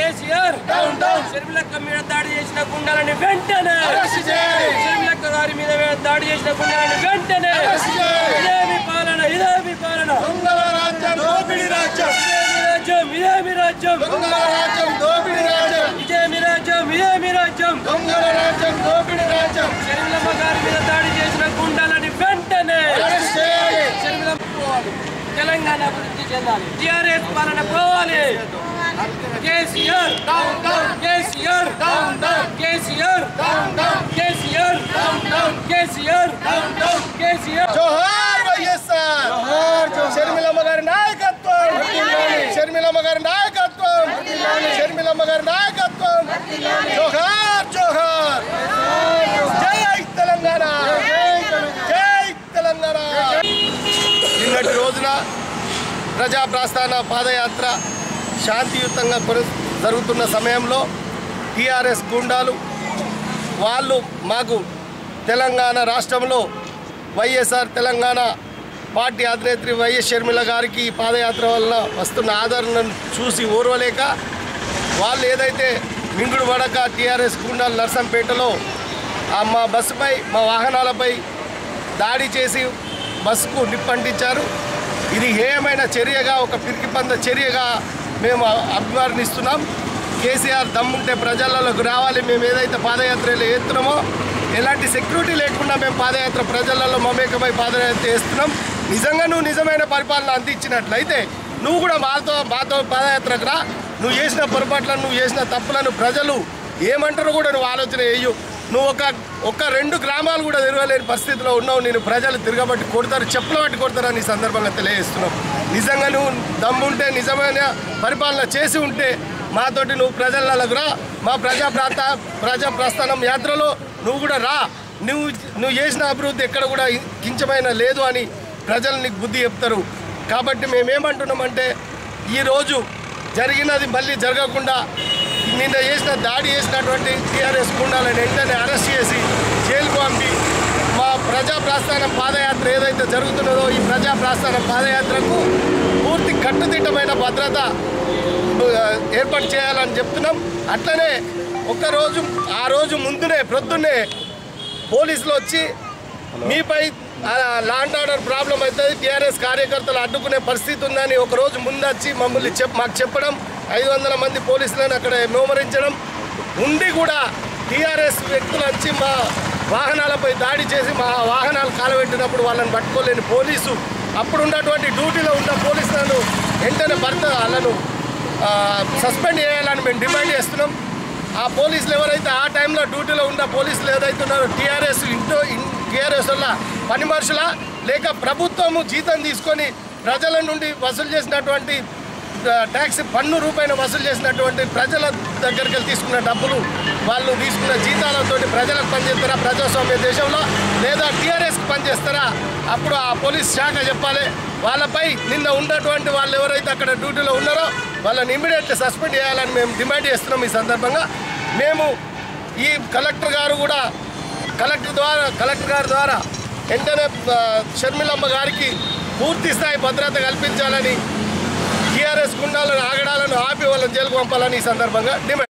KCR down down షర్మిలక్క మీద దాడి చేసిన గుండాలని వెంటనే అరెస్ట్ చేయాలి. షర్మిలక్క గారి మీద దాడి చేసిన గుండాలని వెంటనే అరెస్ట్ చేయాలి. ఇదేమి పాలన ఇదేమి పాలన దొంగల రాజ్యం దోపిడి రాజ్యం ఇదేమి రాజ్యం ఇదేమి రాజ్యం దొంగల రాజ్యం దోపిడి రాజ్యం ఇదేమి రాజ్యం ఇదేమి రాజ్యం దొంగల రాజ్యం దోపిడి రాజ్యం షర్మిలమ్మ గారి మీద దాడి చేసిన గుండాలని వెంటనే అరెస్ట్ చేయాలి షర్మిలమ్మ పోవాలి తెలంగాణ అభివృద్ధి చెందాలి టిఆర్ఎస్ పాలన పోవాలి KCR down down KCR down down KCR down down KCR KCR KCR జోహార్ వైఎస్ఆర్ షర్మిలమ్మ గారి నాయకత్వం షర్మిలమ్మ గారి నాయకత్వం షర్మిలమ్మ గారి నాయకత్వం జోహార్ జోహార్ జై తెలంగాణ జై తెలంగాణ నిన్నటి రోజున ప్రజా ప్రస్థాన పాదయాత్ర శాంతియుతంగా కొన జరుగుతున్న సమయంలో టీఆర్ఎస్ గుండాలు వాళ్ళు మాకు తెలంగాణ రాష్ట్రంలో వైఎస్ఆర్ తెలంగాణ పార్టీ అధినేత్రి వైఎస్ షర్మిల గారికి ఈ పాదయాత్ర వల్ల వస్తున్న ఆదరణను చూసి ఓర్వలేక వాళ్ళు ఏదైతే మింగుడు పడక టీఆర్ఎస్ గుండాలు నర్సంపేటలో ఆ మా బస్సుపై మా వాహనాలపై దాడి చేసి బస్సుకు నిప్పంటించారు ఇది హేయమైన చర్యగా ఒక పిరికిపంద చర్యగా మేము అభివర్ణిస్తున్నాం కేసీఆర్ దమ్ముంటే ప్రజలలోకి రావాలి మేము ఏదైతే పాదయాత్రలు చేస్తున్నామో ఎలాంటి సెక్యూరిటీ లేకుండా మేము పాదయాత్ర ప్రజలలో మమేకమై పాదయాత్ర చేస్తున్నాం నిజంగా నువ్వు నిజమైన పరిపాలన అందించినట్లయితే నువ్వు కూడా మాతో మాతో పాదయాత్రకు రా నువ్వు చేసిన పొరపాట్లను నువ్వు చేసిన తప్పులను ప్రజలు ఏమంటారో కూడా నువ్వు ఆలోచన చేయు నువ్వు ఒక ఒక రెండు గ్రామాలు కూడా తిరగలేని పరిస్థితిలో ఉన్నావు నేను ప్రజలు తిరగబట్టి కొడతారు చెప్పులు బట్టి కొడతారని ఈ సందర్భంగా తెలియజేస్తున్నావు నిజంగా నువ్వు దమ్ముంటే నిజమైన పరిపాలన చేసి ఉంటే మాతోటి నువ్వు ప్రజలకు రా మా ప్రజా ప్రాంత ప్రజా ప్రస్థానం యాత్రలో నువ్వు కూడా రా నువ్వు నువ్వు చేసిన అభివృద్ధి ఎక్కడ కూడా కించమైన లేదు అని ప్రజలు నీకు బుద్ధి చెప్తారు కాబట్టి మేమేమంటున్నామంటే ఈరోజు జరిగినది మళ్ళీ జరగకుండా నిన్న చేసిన దాడి చేసినటువంటి టీఆర్ఎస్ గుండాలను వెంటనే అరెస్ట్ చేసి జైలుకు పంపి మా ప్రజా ప్రస్థానం పాదయాత్ర ఏదైతే జరుగుతున్నదో ఈ ప్రజా ప్రస్థానం పాదయాత్రకు పూర్తి కట్టుదిట్టమైన భద్రత ఆ, ఏర్పాటు చేయాలని చెప్తున్నాం అట్లనే ఒక్కరోజు ఆ రోజు ముందునే ప్రొద్దున్నే పోలీసులు వచ్చి మీపై లాండ్ ఆర్డర్ ప్రాబ్లం అవుతుంది టీఆర్ఎస్ కార్యకర్తలు అడ్డుకునే పరిస్థితి ఉందని ఒక రోజు ముందు వచ్చి మమ్మల్ని చెప్ మాకు చెప్పడం ఐదు వందల మంది పోలీసులను అక్కడ మోమరించడం ఉండి కూడా టీఆర్ఎస్ వ్యక్తులు వచ్చి మా వాహనాలపై దాడి చేసి మా వాహనాలు కాలబెట్టినప్పుడు వాళ్ళని పట్టుకోలేని పోలీసు అప్పుడు ఉన్నటువంటి డ్యూటీలో ఉన్న పోలీసులను వెంటనే భర్త వాళ్ళను ఆ, సస్పెండ్ చేయాలని మేము డిమాండ్ చేస్తున్నాం ఆ పోలీసులు ఎవరైతే ఆ టైంలో డ్యూటీలో ఉన్న పోలీసులు ఏదైతే ఉన్నారో టీఆర్ఎస్ ఇంటో టీఆర్ఎస్ వల్ల పని మనుషుల లేక ప్రభుత్వము జీతం తీసుకొని ప్రజల నుండి వసూలు చేసినటువంటి ఆ, ట్యాక్స్ పన్ను రూపాయన వసూలు చేసినటువంటి ప్రజల దగ్గరికి వెళ్ళి తీసుకున్న డబ్బులు వాళ్ళు తీసుకున్న జీతాలతో ప్రజలకు పనిచేస్తారా ప్రజాస్వామ్య దేశంలో లేదా టీఆర్ఎస్కి పనిచేస్తారా అప్పుడు ఆ పోలీస్ శాఖ చెప్పాలి వాళ్ళపై నిన్న ఉన్నటువంటి వాళ్ళు ఎవరైతే అక్కడ డ్యూటీలో ఉన్నారో వాళ్ళని ఇమీడియట్ సస్పెండ్ చేయాలని మేము డిమాండ్ చేస్తున్నాం ఈ సందర్భంగా మేము ఈ కలెక్టర్ గారు కూడా కలెక్టర్ ద్వారా కలెక్టర్ గారి ద్వారా వెంటనే ఆ, షర్మిలమ్మ గారికి పూర్తి స్థాయి భద్రత కల్పించాలని టీఆర్ఎస్ గుండాలను ఆగడాలను ఆపి వాళ్ళని జైలుకు పంపాలని ఈ సందర్భంగా డిమాండ్